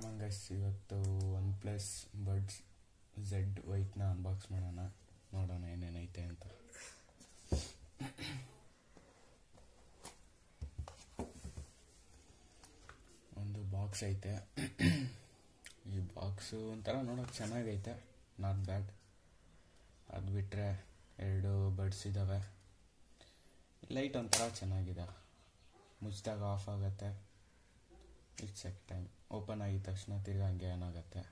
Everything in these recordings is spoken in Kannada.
ಕಾಮನ್ ಗೈಸ್ ಇವತ್ತು ಒನ್ ಪ್ಲಸ್ ಬಡ್ಸ್ ಝೆಡ್ ವೈಟ್ನ ಅನ್ಬಾಕ್ಸ್ ಮಾಡೋಣ ನೋಡೋಣ ಏನೇನೈತೆ ಅಂತ ಒಂದು ಬಾಕ್ಸ್ ಐತೆ ಈ ಬಾಕ್ಸು ಒಂಥರ ನೋಡೋಕೆ ಚೆನ್ನಾಗೈತೆ ನಾಟ್ ಬ್ಯಾಡ್ ಅದು ಬಿಟ್ಟರೆ ಎರಡು ಬಡ್ಸ್ ಇದ್ದಾವೆ ಲೈಟ್ ಒಂಥರ ಚೆನ್ನಾಗಿದೆ ಮುಚ್ಚಿದಾಗ ಆಫ್ ಆಗುತ್ತೆ ಇಟ್ಸ್ ಸೆಕ್ ಟೈಮ್ ಓಪನ್ ಆಗಿದ ತಕ್ಷಣ ತಿರ್ಗಿ ಹಂಗೆ ಏನಾಗುತ್ತೆ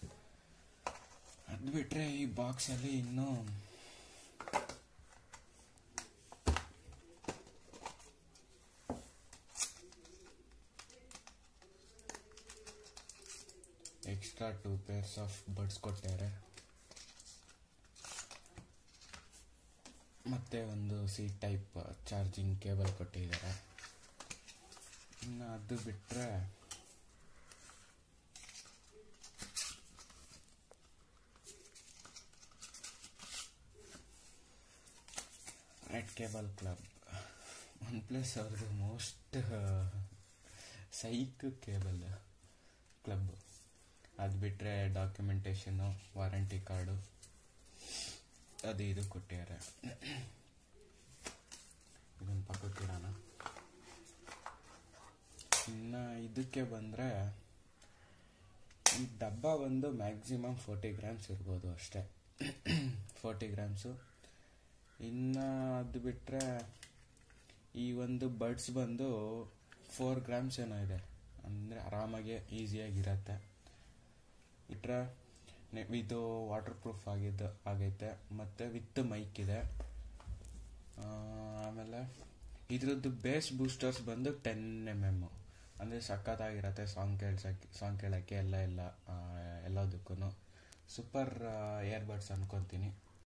ಅದು ಬಿಟ್ಟರೆ ಈ ಬಾಕ್ಸಲ್ಲಿ ಇನ್ನೂ extra two pairs of buds ಕೊಟ್ಟಾರೆ ಮತ್ತೆ ಒಂದು ಸಿ ಟೈಪ್ ಚಾರ್ಜಿಂಗ್ ಕೇಬಲ್ ಕೊಟ್ಟಿದ್ದಾರೆ ಇನ್ನು ಅದು ಬಿಟ್ಟರೆ red cable club OnePlus ಅವ್ರದ್ದು ಮೋಸ್ಟ್ ಸೈಕ್ ಕೇಬಲ್ ಕ್ಲಬ್ ಅದು ಬಿಟ್ಟರೆ ಡಾಕ್ಯುಮೆಂಟೇಷನು ವಾರಂಟಿ ಕಾರ್ಡು ಅದು ಇದು ಕೊಟ್ಟಿದ್ದಾರೆ ಇದನ್ನು ಪಕ್ಕಕ್ಕಿಡೋಣ ಇನ್ನು ಇದಕ್ಕೆ ಬಂದರೆ ಈ ಡಬ್ಬ ಬಂದು ಮ್ಯಾಕ್ಸಿಮಮ್ ಫೋರ್ಟಿ ಗ್ರಾಮ್ಸ್ ಇರ್ಬೋದು ಅಷ್ಟೇ ಫೋರ್ಟಿ ಗ್ರಾಮ್ಸು ಇನ್ನು ಅದು ಬಿಟ್ಟರೆ ಈ ಒಂದು ಬಡ್ಸ್ ಬಂದು ಫೋರ್ ಗ್ರಾಮ್ಸ್ ಏನೋ ಇದೆ ಅಂದರೆ ಆರಾಮಾಗಿ ಈಸಿಯಾಗಿರತ್ತೆ ಇಟ್ರೆ ಇದು ವಾಟರ್ ಪ್ರೂಫ್ ಆಗಿದ್ದು ಆಗೈತೆ ಮತ್ತು ವಿತ್ ಮೈಕ್ ಇದೆ ಆಮೇಲೆ ಇದ್ರದ್ದು ಬೇಸ್ ಬೂಸ್ಟರ್ಸ್ ಬಂದು ಟೆನ್ ಎಮ್ ಎಮ್ಮು ಅಂದರೆ ಸಖತ್ತಾಗಿರತ್ತೆ ಸಾಂಗ್ ಕೇಳ್ಸಕ್ಕೆ ಸಾಂಗ್ ಕೇಳೋಕ್ಕೆ ಎಲ್ಲ ಎಲ್ಲ ಎಲ್ಲದಕ್ಕೂ ಸೂಪರ್ ಇಯರ್ಬಡ್ಸ್ ಅನ್ಕೊತೀನಿ